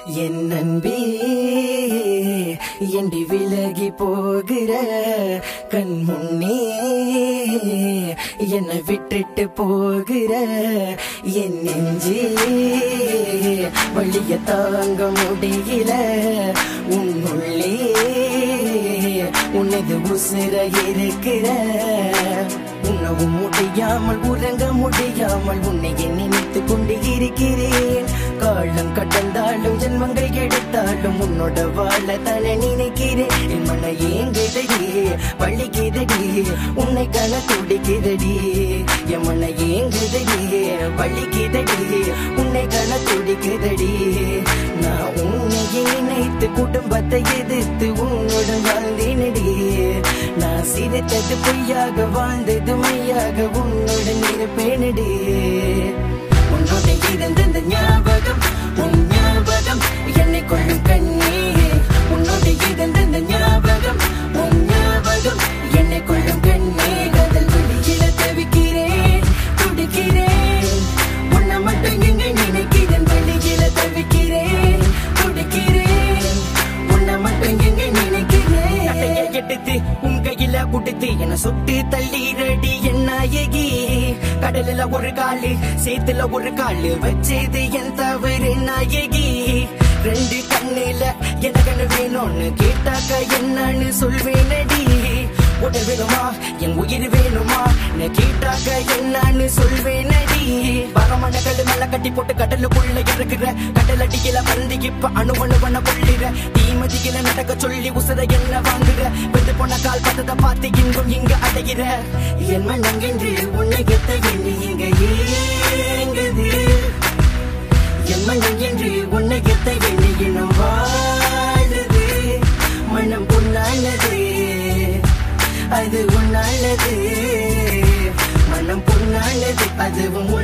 என் நம்பி எண்டி விலகி போகிற கண் முன்னே என்னை விட்டுட்டு போகிற என் நெஞ்சே வழிய தாங்க முடியல உன்னுள்ளே உனது உசுர இருக்கிற உணவும் முடியாமல் உறங்க முடியாமல் உன்னை நினைத்து கொண்டு இருக்கிறேன் காலம் கடந்தாலும் ஜென்மங்கள் எடுத்தாலும் உன்னோட வாழ தானே நினைக்கிறேன் என் மன ஏங்குதடி வலிக்குதடி உன்னை கண துடிக்குதடி என் மன ஏங்குதடி வலிக்குதடி உன்னை கண துடிக்குதடி நான் உன்னை நினைத்து குடும்பத்தை எதிர்த்து உன்னுடன் வாழ்ந்தேனடி நான் சிரித்தது பொய்யாக வாழ்ந்தது மையாக உன்னுடன் இருப்பேனடி உன்னோட இருந்த ஞாபகம் உன் ஞாபகம் என்னை கொள்ளும் கண்ணே உன்னோட இருந்த ஞாபகம் உன் ஞாபகம் என்னை கொள்ளும் கண்ணே கதல் வெளியில தவிக்கிறேன் துடிக்கிறேன் உன்னை மட்டும் எங்க நினைக்கிறேன் வெளியில தவிக்கிறேன் துடிக்கிறேன் உன்னை மட்டும் எங்க நினைக்கிறேன் அட்டைய எடுத்து உன் கையில குடுத்து என்ன சுட்டு தள்ளிரடி என் நாயகி கடலில ஒரு காலு சேத்துல ஒரு காலு வச்சது என் தவறு நாயகி ரெண்டு கண்ணுல எனக்கு வேணும்னு கேட்டாக்க என்னன்னு சொல்வேனடி உடல் வேணுமா என் உயிர் வேணுமா நான் கேட்டாக்க என்னன்னு சொல்வேனடி பகமான கல்லு மேல கட்டி போட்டு கடலுக்குள்ள இருக்கிற கடல் அடியில வந்து இப்ப அணுவணுவன கொள்ளிற தீமதியில நடக்க சொல்லி உசுர என்ன வாங்குற வெந்து போன கால் பத்தத பார்த்து இங்கும் இங்க அடைகிற என் மனங்கென்று உன்னை எத்த எண்ணி இங்க ஏங்குது என் மனம் என்று உன்னை எத்த எண்ணி இன்னும் வாழுது மனம் பொன்னானது அது உன்னானது மனம் பொன்னானது அதுவும்